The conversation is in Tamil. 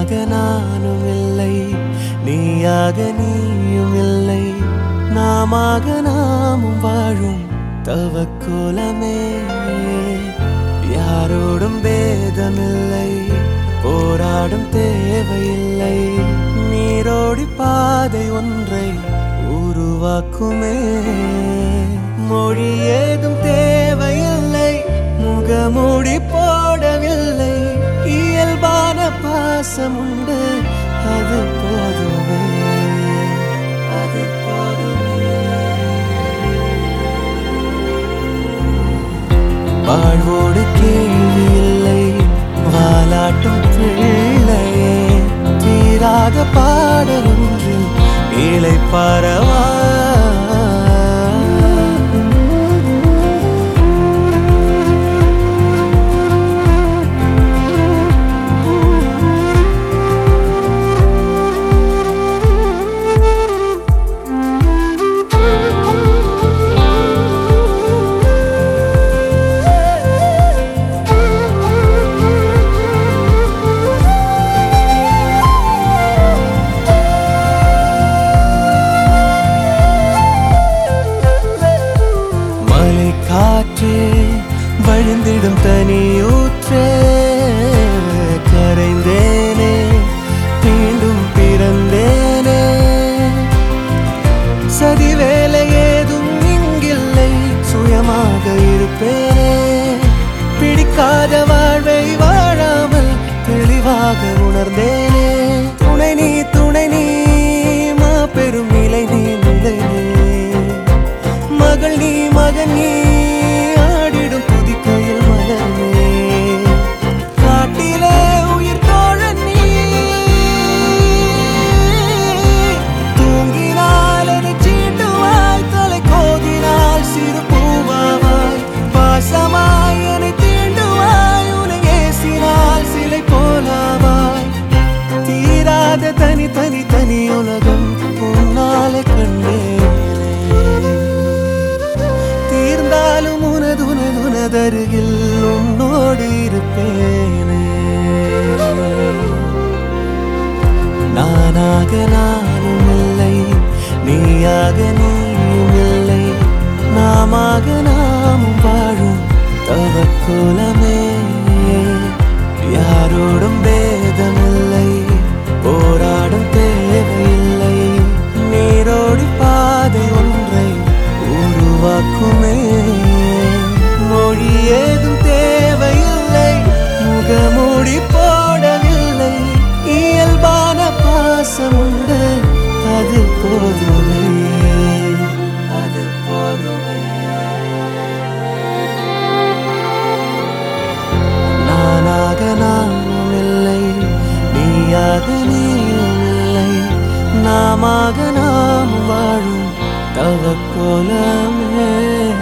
நானாக நானும் இல்லை நீயாக நீயும் இல்லை நாமாக நாமும் வாழும் தவக்கோலமே யாரோடும் பேதமில்லை போராடும் தேவையில்லை நீரோடி பாதை ஒன்றை உருவாக்குமே மொழி ஏதும் தேவையில்லை முகமூடி போடவில்லை இயல்பான பாசம் உண்டு அது போதுமே அது போதுமே வாழ்வோடு கேள்வி இல்லை வாலாட்டும் பிள்ளையே தீராத பாடல் ஒன்றில் இலை பரவா மலை காற்றே வழிந்திடும் தனியூற்றே கரைந்தேனே மீண்டும் பிறந்தேனே சதி வேலை ஏதும் இங்கில்லை சுயமாக இருப்பேனே பிடிக்காத வாழ்வை வாழாமல் தெளிவாக உணர்ந்தேனே துணை நீ துணை நீ மாபெரும் நிலை நீ நிலை நீ மகள் நீ மகன் நீ ஆடிடும் புதிக்கையில் மலர் நீ காட்டிலே உயிர் தோழன் நீ தூங்கினால் அது சீட்டுவாய் தலை கோதினால் சிறு பூவாவாய் பாசமாய் என்னை தீண்டுவாய் உன்னை ஏசினால் சிலை போலாவாய் தீராத தனி தனி தனி உலகம் உன்னாலே கண்டேனே தீர்ந்தாலும் உனது உனது உனதருகில் உன்னோடு இருப்பேனே நானாக நானும் இல்லை நீயாக நீயும் இல்லை நாமாக நாமும் வாழும் தவக்குலமே யாரோடும் பேதமில்லை போராடும் தேவையில்லை நீரோடி பாதை ஒன்றை உருவாக்குமே மொழி ஏதும் தேவையில்லை முகமூடி போடவில்லை இயல்பான பாசம் உண்டு அது போதுமே அது போதுமே நானாக நானும் இல்லை நீயாக நீயும் இல்லை நாமாக நாம் வாழும் தவக்கோலமே